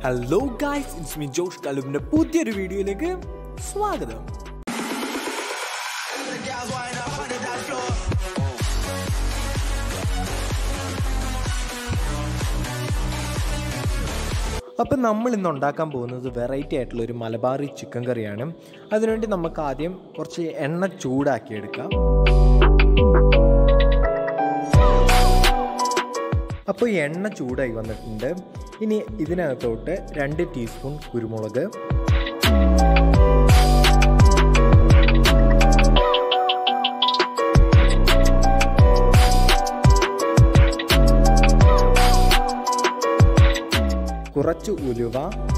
Hello guys it's me Josh കലുബിന്റെ പുതിയൊരു വീഡിയോയിലേക്ക് സ്വാഗതം അപ്പം നമ്മൾ ഇന്ന് ഉണ്ടാക്കാൻ പോകുന്നത് വെറൈറ്റി ആയിട്ടുള്ള ഒരു മലബാറി ചിക്കൻ കറിയാണ് അതിനുവേണ്ടി നമുക്ക് ആദ്യം കുറച്ച് എണ്ണ ചൂടാക്കി എടുക്കാം അപ്പോൾ ഈ എണ്ണ ചൂടായി വന്നിട്ടുണ്ട് ഇനി ഇതിനകത്തോട്ട് രണ്ട് ടീസ്പൂൺ കുരുമുളക് കുറച്ച് ഉലുവ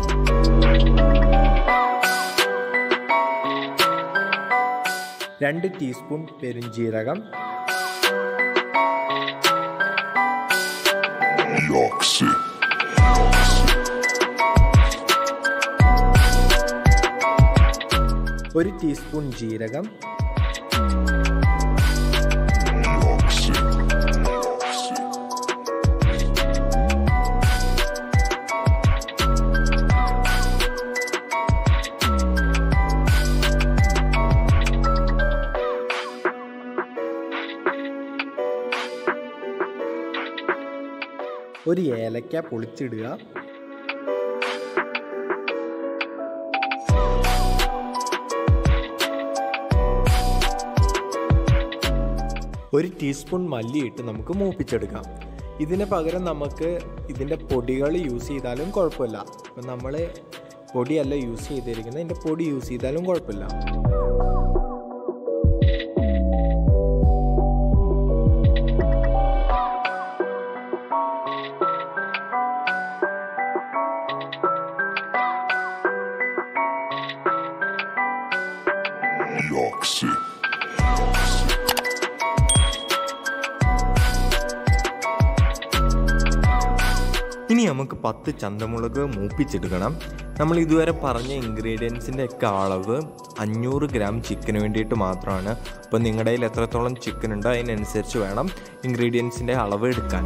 രണ്ട് ടീസ്പൂൺ പെരുംജീരകം Yoxi. ഒരു ടീസ്പൂൺ ജീരകം Yoxi. Yoxi. ഒരു ഏലക്ക പൊളിച്ചിടുക ഒരു ടീസ്പൂൺ മല്ലിയിട്ട് നമുക്ക് മൂപ്പിച്ചെടുക്കാം ഇതിന് പകരം നമുക്ക് ഇതിൻ്റെ പൊടികൾ യൂസ് ചെയ്താലും കുഴപ്പമില്ല ഇപ്പം നമ്മൾ പൊടിയല്ല യൂസ് ചെയ്തിരിക്കുന്നത് ഇതിൻ്റെ പൊടി യൂസ് ചെയ്താലും കുഴപ്പമില്ല Yoxi. ഇനി നമുക്ക് പത്ത് ചന്തമുളക് മൂപ്പിച്ചെടുക്കണം നമ്മൾ ഇതുവരെ പറഞ്ഞ ഇൻഗ്രീഡിയൻസിൻ്റെ ഒക്കെ അളവ് അഞ്ഞൂറ് ഗ്രാം ചിക്കന് വേണ്ടിയിട്ട് മാത്രമാണ് അപ്പോൾ നിങ്ങളുടെ കയ്യിൽ എത്രത്തോളം ചിക്കൻ ഉണ്ടോ അതിനനുസരിച്ച് വേണം ഇൻഗ്രീഡിയൻസിൻ്റെ അളവ് എടുക്കാൻ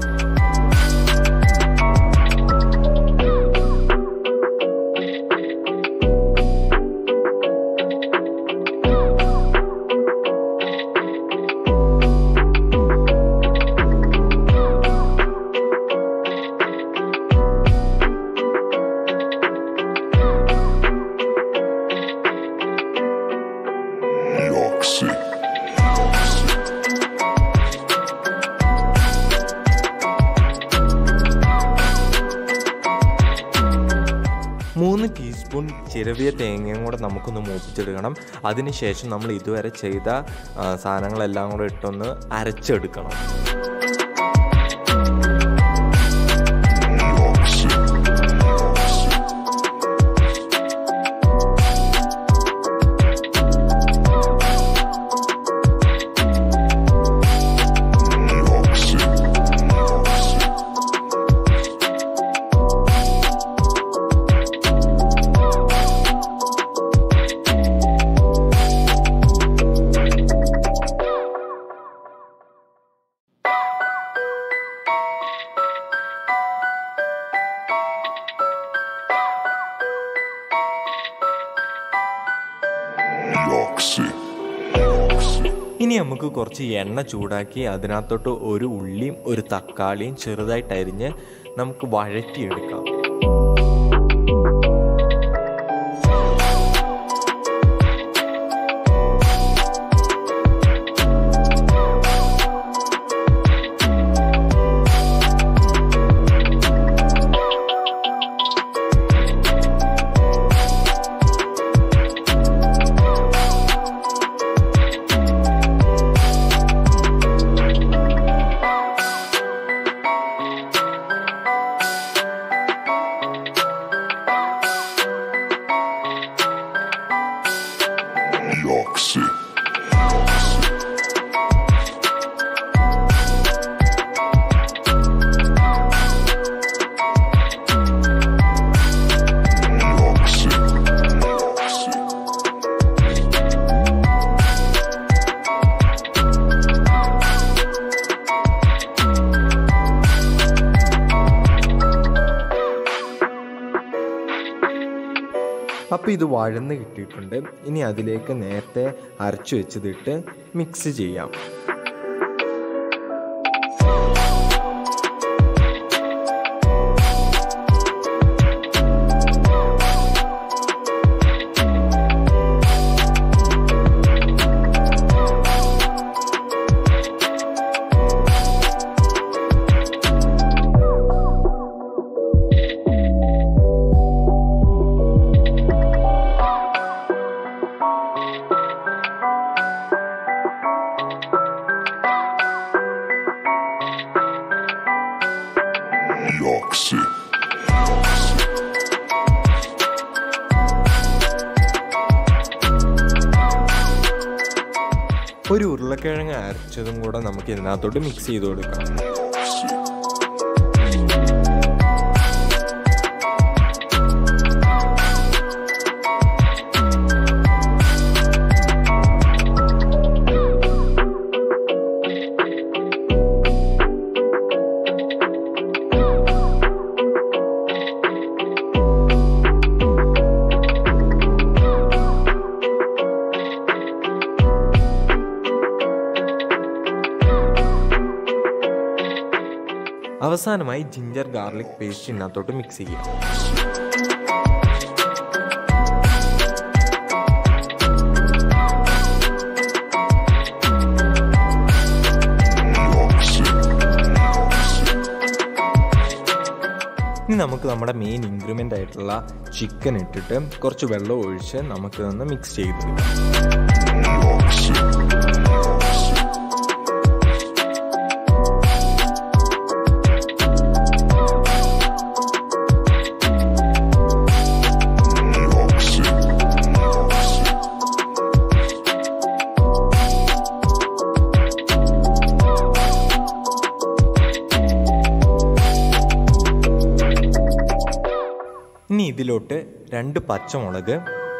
Yoxi. മൂന്ന് ടീസ്പൂൺ ചിരവിയ തേങ്ങയും കൂടെ നമുക്കൊന്ന് മൂപ്പിച്ചെടുക്കണം അതിനുശേഷം നമ്മൾ ഇതുവരെ ചെയ്ത ആ, സാധനങ്ങളെല്ലാം കൂടെ ഇട്ടൊന്ന് അരച്ചെടുക്കണം Yoxi. Yoxi. Yoxi. Yoxi. Yoxi. Yoxi. ഇനി നമുക്ക് കുറച്ച് എണ്ണ ചൂടാക്കി അതിനകത്തോട്ട് ഒരു ഉള്ളിയും ഒരു തക്കാളിയും ചെറുതായിട്ട് അരിഞ്ഞ് നമുക്ക് വഴറ്റിയെടുക്കാം അപ്പോൾ ഇത് വഴന്ന് കിട്ടിയിട്ടുണ്ട് ഇനി അതിലേക്ക് നേരത്തെ അരച്ചു വെച്ചതിട്ട് മിക്സ് ചെയ്യാം York City. ഒരു ഉരുളക്കിഴങ്ങ് അരച്ചതും കൂടെ നമുക്ക് ഇതിനകത്തോട്ട് മിക്സ് ചെയ്ത് കൊടുക്കാം അവസാനമായി ജിഞ്ചർ ഗാർലിക് പേസ്റ്റ് ഇതിനകത്തോട്ട് മിക്സ് ചെയ്യാം York City. ഇനി നമുക്ക് നമ്മുടെ മെയിൻ ഇൻഗ്രിമെൻ്റ് ആയിട്ടുള്ള ചിക്കൻ ഇട്ടിട്ട് കുറച്ച് വെള്ളം ഒഴിച്ച് നമുക്ക് ഒന്ന് മിക്സ് ചെയ്തെടുക്കാം York City. York City. ഇനി ഇതിലോട്ട് രണ്ട് പച്ചമുളക്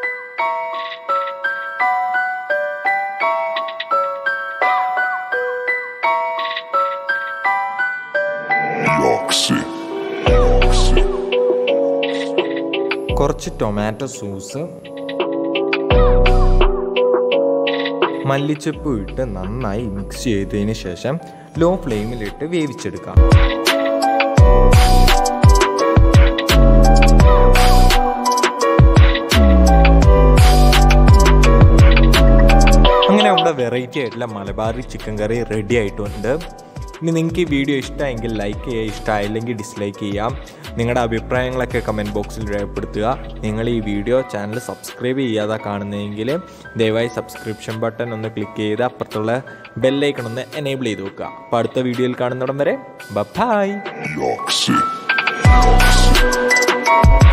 York City. York City. കുറച്ച് ടൊമാറ്റോ സോസ് മല്ലിച്ചപ്പ് ഇട്ട് നന്നായി മിക്സ് ചെയ്തതിന് ശേഷം ലോ ഫ്ലെയിമിലിട്ട് വേവിച്ചെടുക്കാം അങ്ങനെ നമ്മുടെ വെറൈറ്റി ആയിട്ടുള്ള മലബാറി ചിക്കൻ കറി റെഡി ആയിട്ടുണ്ട് ഇനി നിങ്ങൾക്ക് ഈ വീഡിയോ ഇഷ്ടമായെങ്കിൽ ലൈക്ക് ചെയ്യുക ഇഷ്ടമായില്ലെങ്കിൽ ഡിസ്ലൈക്ക് ചെയ്യാം നിങ്ങളുടെ അഭിപ്രായങ്ങളൊക്കെ കമൻറ്റ് ബോക്സിൽ രേഖപ്പെടുത്തുക നിങ്ങൾ ഈ വീഡിയോ ചാനൽ സബ്സ്ക്രൈബ് ചെയ്യാതെ കാണുന്നതെങ്കിൽ ദയവായി സബ്സ്ക്രിപ്ഷൻ ബട്ടൺ ഒന്ന് ക്ലിക്ക് ചെയ്ത് അപ്പുറത്തുള്ള ബെല്ലൈക്കൺ ഒന്ന് എനേബിൾ ചെയ്ത് വെക്കുക അപ്പോൾ അടുത്ത വീഡിയോയിൽ കാണുന്നിടം വരെ ബൈ York City.